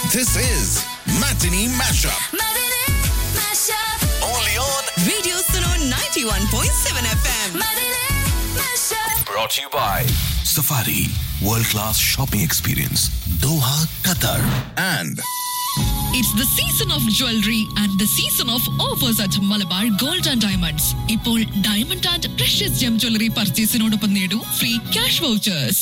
This is Matinee Mashup. Matinee Mashup. Only on. Radio Suno 91.7 FM. Matinee Mashup. Brought to you by Safari World Class Shopping Experience, Doha, Qatar. And It's the season of jewelry and the season of offers at Malabar Gold and Diamonds. ഇപ്പോൾ diamond and precious gem jewellery പർച്ചേസിനോടൊപ്പം നേടൂ free cash vouchers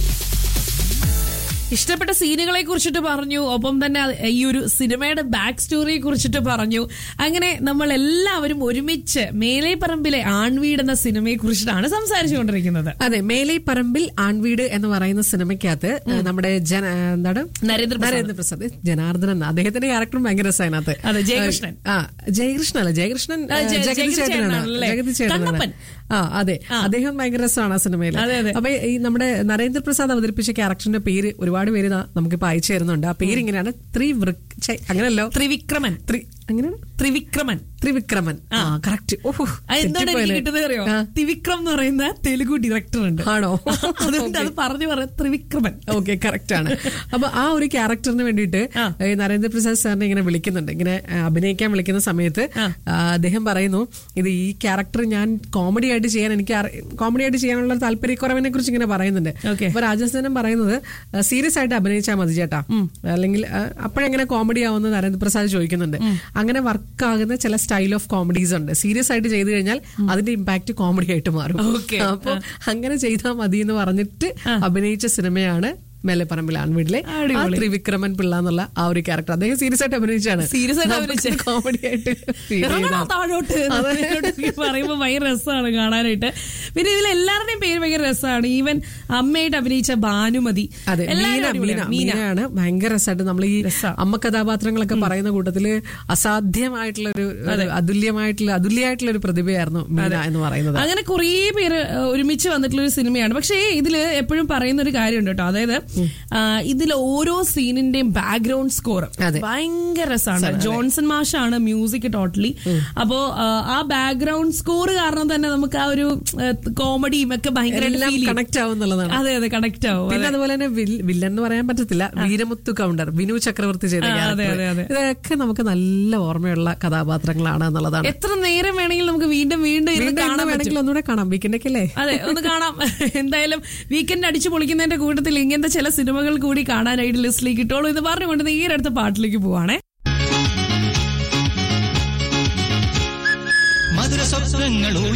ഇഷ്ടപ്പെട്ട സീനുകളെ കുറിച്ചിട്ട് പറഞ്ഞു ഒപ്പം തന്നെ അത് ഈ ഒരു സിനിമയുടെ ബാക്ക് സ്റ്റോറിയെ കുറിച്ചിട്ട് പറഞ്ഞു അങ്ങനെ നമ്മൾ എല്ലാവരും ഒരുമിച്ച് മേലെ പറമ്പിലെ ആൺവീട് എന്ന സിനിമയെ കുറിച്ചിട്ടാണ് സംസാരിച്ചുകൊണ്ടിരിക്കുന്നത് അതെ മേലെ പറമ്പിൽ ആൺവീട് എന്ന് പറയുന്ന സിനിമയ്ക്കകത്ത് നമ്മുടെ ജന എന്താണ് നരേന്ദ്രപ്രസാദ്. നരേന്ദ്രപ്രസാദ് ജനാർദ്ദനൻ അദ്ദേഹത്തിന്റെ ക്യാരക്ടറും ഭയങ്കര രസമാണ് അതിനകത്ത്. അതെ, ജയകൃഷ്ണൻ. ആ ജയകൃഷ്ണൻ അല്ല ജയകൃഷ്ണൻ ആ, ജയ- ജഗതി ജഗതി ചേട്ടനാണ് ചേട്ടനാണല്ലേ? ജഗതി ചേട്ടനാണ് കണ്ണപ്പൻ. ആ അതെ അദ്ദേഹം ഭയങ്കര രസമാണ് ആ സിനിമയിൽ അതെ, അതെ. അപ്പൊ ഈ നമ്മുടെ നരേന്ദ്രപ്രസാദ് അവതരിപ്പിച്ച ക്യാരക്ടറിന്റെ പേര് ഒരുപാട് പേര് ഇതാ നമുക്കിപ്പോ അയച്ചു തരുന്നുണ്ട് ആ പേര് ഇങ്ങനെയാണ് ത്രിവൃക് ഛെ, അങ്ങനെയല്ലോ ത്രിവിക്രമൻ ത്രി അങ്ങനെയാണ് ത്രിവിക്രമൻ ത്രിവിക്രമൻ ആ കറക്റ്റ് ഓഹോ അത് എന്താണ് എനിക്ക് കിട്ടുന്നത് അറിയോ ആ. ത്രിവിക്രം എന്ന് പറയുന്ന തെലുഗു ഡയറക്ടർ ഉണ്ട് ആണോ? അതുകൊണ്ട് അത് പറഞ്ഞു പറയാം ത്രിവിക്രമൻ ഓക്കെ കറക്റ്റ് ആണ് അപ്പൊ ആ ഒരു ക്യാരക്ടറിന് വേണ്ടിയിട്ട് ആ. ഈ നരേന്ദ്രപ്രസാദ് സാറിനെ ഇങ്ങനെ വിളിക്കുന്നുണ്ട് ഇങ്ങനെ ആ, അഭിനയിക്കാൻ വിളിക്കുന്ന സമയത്ത് ആ. ആ, അദ്ദേഹം പറയുന്നു ഇത് ഈ ക്യാരക്ടർ ഞാൻ കോമഡി ആയിട്ട് ചെയ്യാൻ എനിക്ക് കോമഡി ആയിട്ട് ചെയ്യാനുള്ള താല്പര്യക്കുറവിനെ കുറിച്ച് ഇങ്ങനെ പറയുന്നുണ്ട് Okay. അപ്പൊ രാജസ്ഥാനം പറയുന്നത് സീരിയസ് ആയിട്ട് അഭിനയിച്ചാൽ മതി ചേട്ടാ അല്ലെങ്കിൽ ആ, അപ്പോഴെങ്ങനെ കോമഡി ആവുമെന്ന് നരേന്ദ്രപ്രസാദ് ചോദിക്കുന്നുണ്ട് അങ്ങനെ വർക്ക് ആകുന്ന ചില സ്റ്റൈൽ ഓഫ് കോമഡീസ് ഉണ്ട് സീരിയസ് ആയിട്ട് ചെയ്തു കഴിഞ്ഞാൽ അതിന്റെ ഇമ്പാക്ട് കോമഡി ആയിട്ട് മാറും Okay. അപ്പൊ അങ്ങനെ ചെയ്താൽ മതി എന്ന് പറഞ്ഞിട്ട് അഭിനയിച്ച സിനിമയാണ് മേലെപ്പറമ്പിൽ ആൺവീട്ടിലെ ആ അടിപൊളി. ത്രിവിക്രമൻ പിള്ള എന്നുള്ള ആ ഒരു ക്യാരക്ടർ അദ്ദേഹം സീരിയസ് ആയിട്ട് അഭിനയിച്ചാണ് Serious ആയിട്ട് അഭിനയിച്ചേ. കോമഡി ആയിട്ട് feel ഇറങ്ങണോ ചെയ്തതാണ്. താഴോട്ട് അതെ. എന്നൊക്കെ പറയുമ്പോ ഭയങ്കര രസമാണ് കാണാനായിട്ട് പിന്നെ ഇതിൽ എല്ലാവരുടെയും പേര് ഭയങ്കര രസമാണ് ഈവൻ അമ്മയായിട്ട് അഭിനയിച്ച ഭാനുമതി അതെ എല്ലാവരും മീന മീന അടിപൊളിയാണ്. മീന മീനയാണ് ഭയങ്കര രസമായിട്ട് നമ്മൾ ഈ രസാ. അമ്മ കഥാപാത്രങ്ങളൊക്കെ പറയുന്ന കൂട്ടത്തില് അസാധ്യമായിട്ടുള്ള ഒരു ഒരു അതുല്യമായിട്ടുള്ള അതുല്യായിട്ടുള്ള ഒരു പ്രതിഭയായിരുന്നു മീന എന്ന് പറയുന്നത് അങ്ങനെ കുറേ പേര് ഏഹ്, ഒരുമിച്ച് വന്നിട്ടുള്ള ഒരു സിനിമയാണ് പക്ഷേ ഇതില് എപ്പോഴും പറയുന്ന ഒരു കാര്യമുണ്ട് കേട്ടോ അതായത് ഇതിൽ ഓരോ സീനിന്റെയും ബാക്ക്ഗ്രൗണ്ട് സ്കോർ അതെ. ഭയങ്കര രസമാണ് ജോൺസൺ മാഷാണ് മ്യൂസിക് ടോട്ടലി അപ്പോ ആ, ആ ബാക്ക്ഗ്രൗണ്ട് സ്കോർ കാരണം തന്നെ നമുക്ക് ആ ഒരു കോമഡിയും ഒക്കെ ഭയങ്കര എല്ലാം കണക്ട് ആവും എന്നുള്ളതാണ് അതെ അതെ കണക്ട് ആവും പിന്നെ അതുപോലെ തന്നെ വിൽ- വില്ലൻ എന്ന് പറയാൻ പറ്റത്തില്ല വീരമുത്തു കൗണ്ടർ വിനു ചക്രവർത്തി ചെയ്ത ആ, അതെ, character. അതെ, അതെ. ഇതൊക്കെ നമുക്ക് നല്ല ഓർമ്മയുള്ള കഥാപാത്രങ്ങളാണ് എന്നുള്ളതാണ് എത്ര നേരം വേണമെങ്കിലും നമുക്ക് വീണ്ടും വീണ്ടും ഇരുന്ന് വീണ്ടും കാണാൻ ഇന്ന് പറ്റും വേണമെങ്കിൽ ഒന്നുകൂടെ കാണാം വീക്കെൻഡൊക്കെ അല്ലേ അതെ ഒന്ന് കാണാം എന്തായാലും വീക്കെൻഡ് അടിച്ചു പൊളിക്കുന്നതിന്റെ കൂട്ടത്തിൽ ഇങ്ങനത്തെ ചില സിനിമകൾ കൂടി കാണാനായിട്ട് ലിസ്റ്റിലേക്ക് ഇട്ടോളൂ എന്ന് പറഞ്ഞുകൊണ്ട് നേരെ അടുത്ത പാട്ടിലേക്ക് പോവാണേ മധുര സ്വപ്നങ്ങൾ